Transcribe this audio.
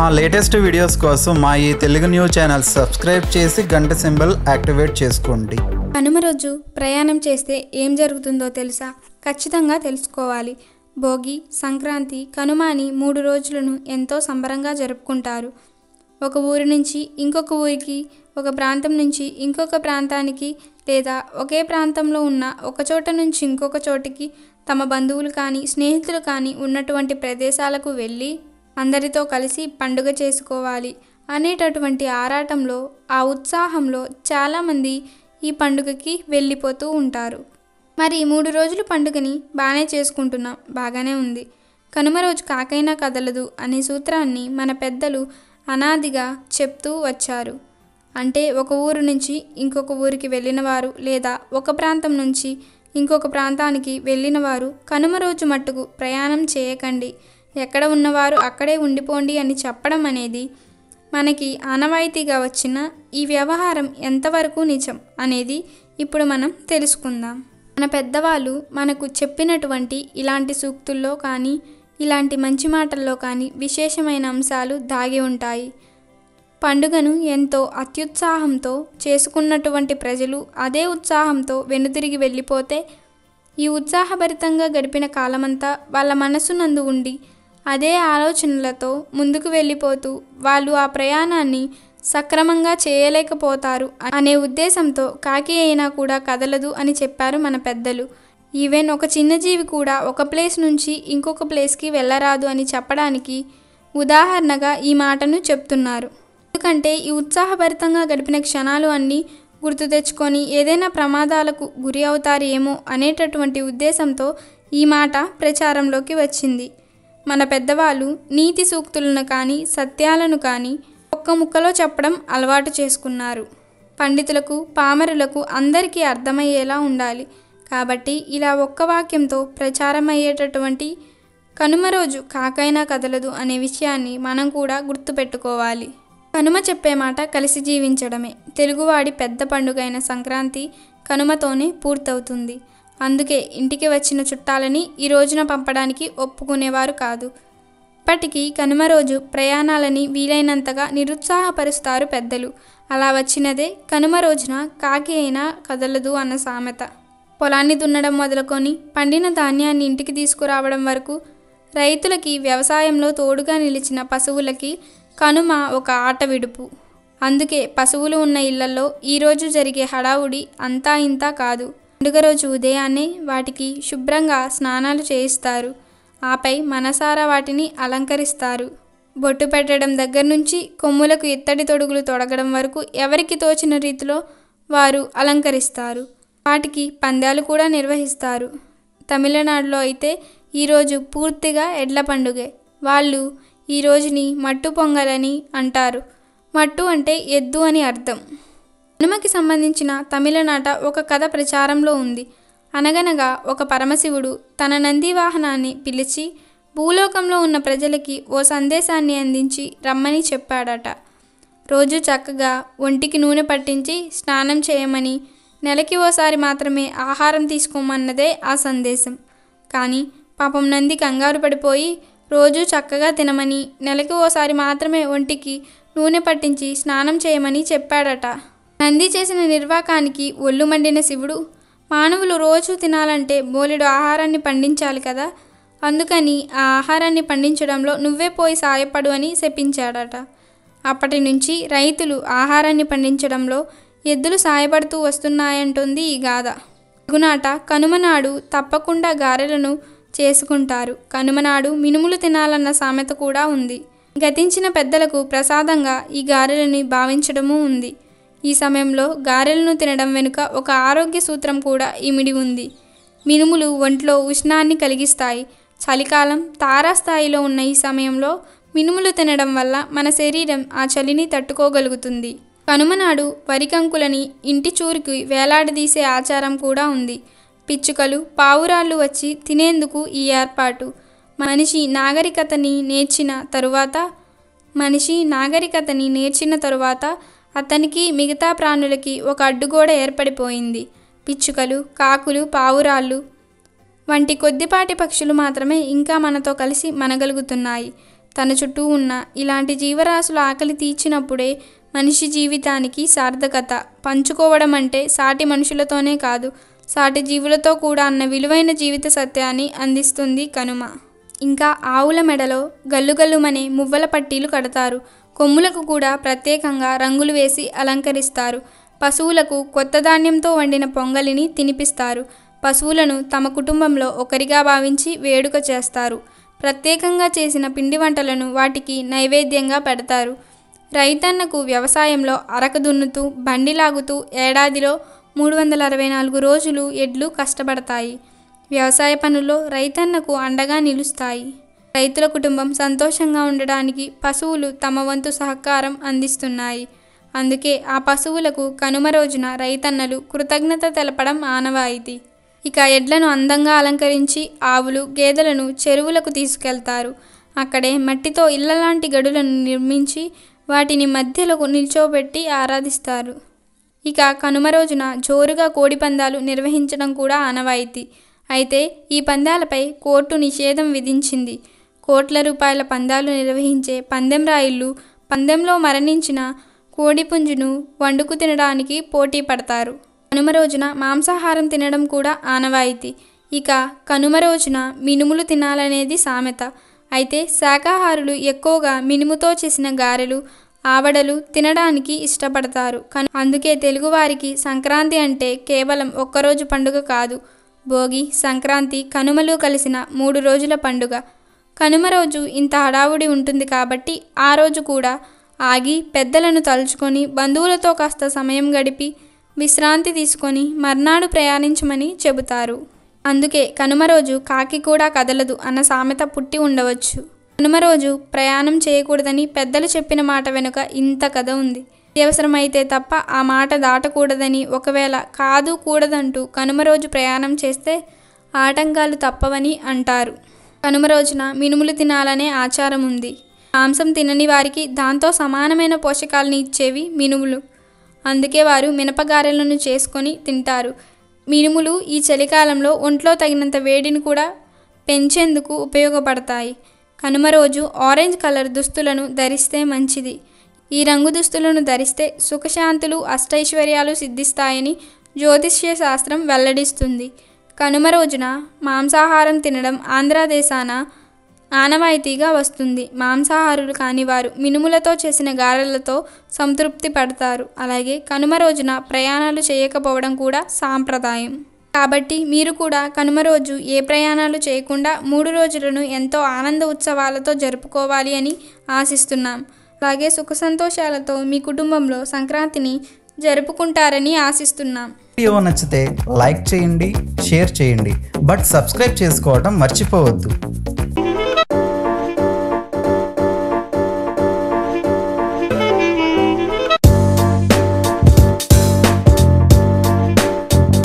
మా latest videos కోసం మా ఈ తెలుగు న్యూస్ ఛానల్ సబ్స్క్రైబ్ చేసి గంట సింబల్ యాక్టివేట్ చేసుకోండి కనుమ రోజు ప్రయాణం చేస్తే ఏం జరుగుతుందో తెలుసా ఖచ్చితంగా తెలుసుకోవాలి భోగి సంక్రాంతి కనుమ అని మూడు రోజులను ఎంతో సంబరంగా జరుపుకుంటారు ఒక ఊరి నుంచి ఇంకొక ఊరికి ఒక ప్రాంతం నుంచి ఇంకొక ప్రాంతానికి లేదా ఒకే ప్రాంతంలో ఉన్న ఒక చోట నుంచి ఇంకొక చోటికి తమ బంధువులు కానీ స్నేహితులు కానీ ఉన్నటువంటి ప్రదేశాలకు వెళ్ళి అందరితో కలిసి పండుగ చేసుకోవాలి అనేటటువంటి ఆరాటంలో ఆ ఉత్సాహంలో చాలామంది ఈ పండుగకి వెళ్ళిపోతూ ఉంటారు మరి ఈ మూడు రోజుల పండుగని బాగానే చేసుకుంటున్నాం బాగానే ఉంది కనుమ రోజు కాకైనా కదలదు అనే సూత్రాన్ని మన పెద్దలు అనాదిగా చెప్తూ వచ్చారు అంటే ఒక ఊరు నుంచి ఇంకొక ఊరికి వెళ్ళిన వారు లేదా ఒక ప్రాంతం నుంచి ఇంకొక ప్రాంతానికి వెళ్ళిన వారు కనుమ రోజు మట్టుకు ప్రయాణం చేయకండి ఎక్కడ ఉన్నవారు అక్కడే ఉండిపోండి అని చెప్పడం అనేది మనకి ఆనవాయితీగా వచ్చిన ఈ వ్యవహారం ఎంతవరకు నిజం అనేది ఇప్పుడు మనం తెలుసుకుందాం మన పెద్దవాళ్ళు మనకు చెప్పినటువంటి ఇలాంటి సూక్తుల్లో కానీ ఇలాంటి మంచి మాటల్లో కానీ విశేషమైన అంశాలు దాగి ఉంటాయి పండుగను ఎంతో అత్యుత్సాహంతో చేసుకున్నటువంటి ప్రజలు అదే ఉత్సాహంతో వెనుతిరిగి వెళ్ళిపోతే ఈ ఉత్సాహభరితంగా గడిపిన కాలమంతా వాళ్ళ మనసునందు ఉండి అదే ఆలోచనలతో ముందుకు వెళ్ళిపోతూ వాళ్ళు ఆ ప్రయాణాన్ని సక్రమంగా చేయలేకపోతారు అనే ఉద్దేశంతో కాకి అయినా కూడా కదలదు అని చెప్పారు మన పెద్దలు ఈవెన్ ఒక చిన్న జీవి కూడా ఒక ప్లేస్ నుంచి ఇంకొక ప్లేస్కి వెళ్ళరాదు అని చెప్పడానికి ఉదాహరణగా ఈ మాటను చెప్తున్నారు ఎందుకంటే ఈ ఉత్సాహభరితంగా గడిపిన క్షణాలు అన్నీ గుర్తు తెచ్చుకొని ఏదైనా ప్రమాదాలకు గురి అవుతారేమో అనేటటువంటి ఉద్దేశంతో ఈ మాట ప్రచారంలోకి వచ్చింది మన పెద్దవాళ్ళు నీతి సూక్తులను కానీ సత్యాలను కానీ ఒక్క ముక్కలో చెప్పడం అలవాటు చేసుకున్నారు పండితులకు పామరులకు అందరికీ అర్థమయ్యేలా ఉండాలి కాబట్టి ఇలా ఒక్క వాక్యంతో ప్రచారమయ్యేటటువంటి కనుమ రోజు కాకైనా కదలదు అనే విషయాన్ని మనం కూడా గుర్తుపెట్టుకోవాలి కనుమ చెప్పే మాట కలిసి జీవించడమే తెలుగువాడి పెద్ద పండుగైన సంక్రాంతి కనుమతోనే పూర్తవుతుంది అందుకే ఇంటికి వచ్చిన చుట్టాలని ఈ రోజున పంపడానికి ఒప్పుకునేవారు కాదు ఇప్పటికీ కనుమ రోజు ప్రయాణాలని వీలైనంతగా నిరుత్సాహపరుస్తారు పెద్దలు అలా వచ్చినదే కనుమ రోజున కాకి అయినా కదలదు అన్న సామెత పొలాన్ని దున్నడం మొదలుకొని పండిన ధాన్యాన్ని ఇంటికి తీసుకురావడం వరకు రైతులకి వ్యవసాయంలో తోడుగా నిలిచిన పశువులకి కనుమ ఒక ఆట విడుపు అందుకే పశువులు ఉన్న ఇళ్లలో ఈరోజు జరిగే హడావుడి అంతా ఇంతా కాదు పండుగ రోజు ఉదయాన్నే వాటికి శుభ్రంగా స్నానాలు చేయిస్తారు ఆపై మనసారా వాటిని అలంకరిస్తారు బొట్టు పెట్టడం దగ్గర నుంచి కొమ్ములకు ఇత్తడి తొడుగులు తొడగడం వరకు ఎవరికి తోచిన రీతిలో వారు అలంకరిస్తారు వాటికి పందాలు కూడా నిర్వహిస్తారు తమిళనాడులో అయితే ఈరోజు పూర్తిగా ఎడ్ల పండుగే వాళ్ళు ఈ రోజుని మట్టు పొంగలని అంటారు మట్టు అంటే ఎద్దు అని అర్థం హనుమకి సంబంధించిన తమిళనాట ఒక కథ ప్రచారంలో ఉంది అనగనగా ఒక పరమశివుడు తన నంది వాహనాన్ని పిలిచి భూలోకంలో ఉన్న ప్రజలకి ఓ సందేశాన్ని అందించి రమ్మని చెప్పాడట రోజు చక్కగా ఒంటికి నూనె పట్టించి స్నానం చేయమని నెలకి ఓసారి మాత్రమే ఆహారం తీసుకోమన్నదే ఆ సందేశం కానీ పాపం నంది కంగారు పడిపోయి రోజు చక్కగా తినమని నెలకి ఓసారి మాత్రమే ఒంటికి నూనె పట్టించి స్నానం చేయమని చెప్పాడట నంది చేసిన నిర్వాకానికి ఒళ్ళు మండిన శివుడు మానవులు రోజు తినాలంటే బోలెడు ఆహారాన్ని పండించాలి కదా అందుకని ఆ ఆహారాన్ని పండించడంలో నువ్వే పోయి సాయపడు అని శపించాడట అప్పటి నుంచి రైతులు ఆహారాన్ని పండించడంలో ఎద్దులు సాయపడుతూ వస్తున్నాయంటుంది ఈ గాథ గునాట కనుమనాడు తప్పకుండా గారెలను చేసుకుంటారు కనుమనాడు మినుములు తినాలన్న సామెత కూడా ఉంది గతించిన పెద్దలకు ప్రసాదంగా ఈ గారెలని భావించడము ఉంది ఈ సమయంలో గారెలను తినడం వెనుక ఒక ఆరోగ్య సూత్రం కూడా ఇమిడి ఉంది మినుములు ఒంట్లో ఉష్ణాన్ని కలిగిస్తాయి చలికాలం తారాస్థాయిలో ఉన్న ఈ సమయంలో మినుములు తినడం వల్ల మన శరీరం ఆ చలిని తట్టుకోగలుగుతుంది కనుమనాడు వరికంకులని ఇంటి చూరికి వేలాడదీసే ఆచారం కూడా ఉంది పిచ్చుకలు పావురాళ్ళు వచ్చి తినేందుకు ఈ ఏర్పాటు మనిషి నాగరికతని నేర్చిన తరువాత మనిషి నాగరికతని నేర్చిన తరువాత అతనికి మిగతా ప్రాణులకి ఒక అడ్డుగోడ ఏర్పడిపోయింది పిచ్చుకలు కాకులు పావురాళ్ళు వంటి కొద్దిపాటి పక్షులు మాత్రమే ఇంకా మనతో కలిసి మనగలుగుతున్నాయి తన చుట్టూ ఉన్న ఇలాంటి జీవరాశుల ఆకలి తీర్చినప్పుడే మనిషి జీవితానికి సార్థకత పంచుకోవడం అంటే సాటి మనుషులతోనే కాదు సాటి జీవులతో కూడా అన్న విలువైన జీవిత సత్యాన్ని అందిస్తుంది కనుమ ఇంకా ఆవుల మెడలో గల్లుగల్లుమనే మువ్వల పట్టీలు కడతారు కొమ్ములకు కూడా ప్రత్యేకంగా రంగులు వేసి అలంకరిస్తారు పశువులకు కొత్త ధాన్యంతో వండిన పొంగలిని తినిపిస్తారు పశువులను తమ కుటుంబంలో ఒకరిగా భావించి వేడుక చేస్తారు ప్రత్యేకంగా చేసిన పిండి వంటలను వాటికి నైవేద్యంగా పెడతారు రైతన్నకు వ్యవసాయంలో అరక దున్నుతూ బండి లాగుతూ ఏడాదిలో మూడు వందల అరవై నాలుగు రోజులు ఎడ్లు కష్టపడతాయి వ్యవసాయ పనుల్లో రైతన్నకు అండగా నిలుస్తాయి రైతుల కుటుంబం సంతోషంగా ఉండడానికి పశువులు తమ వంతు సహకారం అందిస్తున్నాయి అందుకే ఆ పశువులకు కనుమ రోజున రైతన్నలు కృతజ్ఞత తెలపడం ఆనవాయితీ ఇక ఎడ్లను అందంగా అలంకరించి ఆవులు గేదెలను చెరువులకు తీసుకెళ్తారు అక్కడే మట్టితో ఇళ్లలాంటి గడులను నిర్మించి వాటిని మధ్యలో నిల్చోబెట్టి ఆరాధిస్తారు ఇక కనుమ రోజున జోరుగా కోడి పందాలు నిర్వహించడం కూడా ఆనవాయితీ అయితే ఈ పందాలపై కోర్టు నిషేధం విధించింది కోట్ల రూపాయల పందాలు నిర్వహించే పందెం రాయిళ్ళు పందెంలో మరణించిన కోడిపుంజును వండుకు తినడానికి పోటీ పడతారు కనుమ రోజున మాంసాహారం తినడం కూడా ఆనవాయితీ ఇక కనుమ రోజున మినుములు తినాలనేది సామెత అయితే శాకాహారులు ఎక్కువగా మినుముతో చేసిన గారెలు ఆవడలు తినడానికి ఇష్టపడతారు కానీ అందుకే తెలుగువారికి సంక్రాంతి అంటే కేవలం ఒక్కరోజు పండుగ కాదు భోగి సంక్రాంతి కనుమలు కలిసిన మూడు రోజుల పండుగ కనుమ రోజు ఇంత హడావుడి ఉంటుంది కాబట్టి ఆ రోజు కూడా ఆగి పెద్దలను తలుచుకొని బంధువులతో కాస్త సమయం గడిపి విశ్రాంతి తీసుకొని మర్నాడు ప్రయాణించమని చెబుతారు అందుకే కనుమ రోజు కాకి కూడా కదలదు అన్న సామెత పుట్టి ఉండవచ్చు కనుమ రోజు ప్రయాణం చేయకూడదని పెద్దలు చెప్పిన మాట వెనుక ఇంత కథ ఉంది అవసరమైతే తప్ప ఆ మాట దాటకూడదని ఒకవేళ కాదు కూడదంటూ కనుమ రోజు ప్రయాణం చేస్తే ఆటంకాలు తప్పవని అంటారు కనుమ రోజున మినుములు తినాలనే ఆచారం ఉంది మాంసం తినని వారికి దాంతో సమానమైన పోషకాలను ఇచ్చేవి మినుములు అందుకే వారు మినపగారెలను చేసుకొని తింటారు మినుములు ఈ చలికాలంలో ఒంట్లో తగినంత వేడిని కూడా పెంచేందుకు ఉపయోగపడతాయి కనుమ రోజు ఆరెంజ్ కలర్ దుస్తులను ధరిస్తే మంచిది ఈ రంగు దుస్తులను ధరిస్తే సుఖశాంతులు అష్టైశ్వర్యాలు సిద్ధిస్తాయని జ్యోతిష్య శాస్త్రం వెల్లడిస్తుంది కనుమ రోజున మాంసాహారం తినడం ఆంధ్రదేశాన ఆనవాయితీగా వస్తుంది మాంసాహారులు కాని వారు మినుములతో చేసిన గారెలతో సంతృప్తి పడతారు అలాగే కనుమ రోజున ప్రయాణాలు చేయకపోవడం కూడా సాంప్రదాయం కాబట్టి మీరు కూడా కనుమ రోజు ఏ ప్రయాణాలు చేయకుండా మూడు రోజులను ఎంతో ఆనంద ఉత్సవాలతో జరుపుకోవాలి అని ఆశిస్తున్నాం అలాగే సుఖ సంతోషాలతో మీ కుటుంబంలో సంక్రాంతిని జరుపుకుంటారని ఆశిస్తున్నాం వీడియో నచ్చితే లైక్ చేయండి షేర్ చేయండి బట్ సబ్స్క్రైబ్ చేసుకోవడం మర్చిపోవద్దు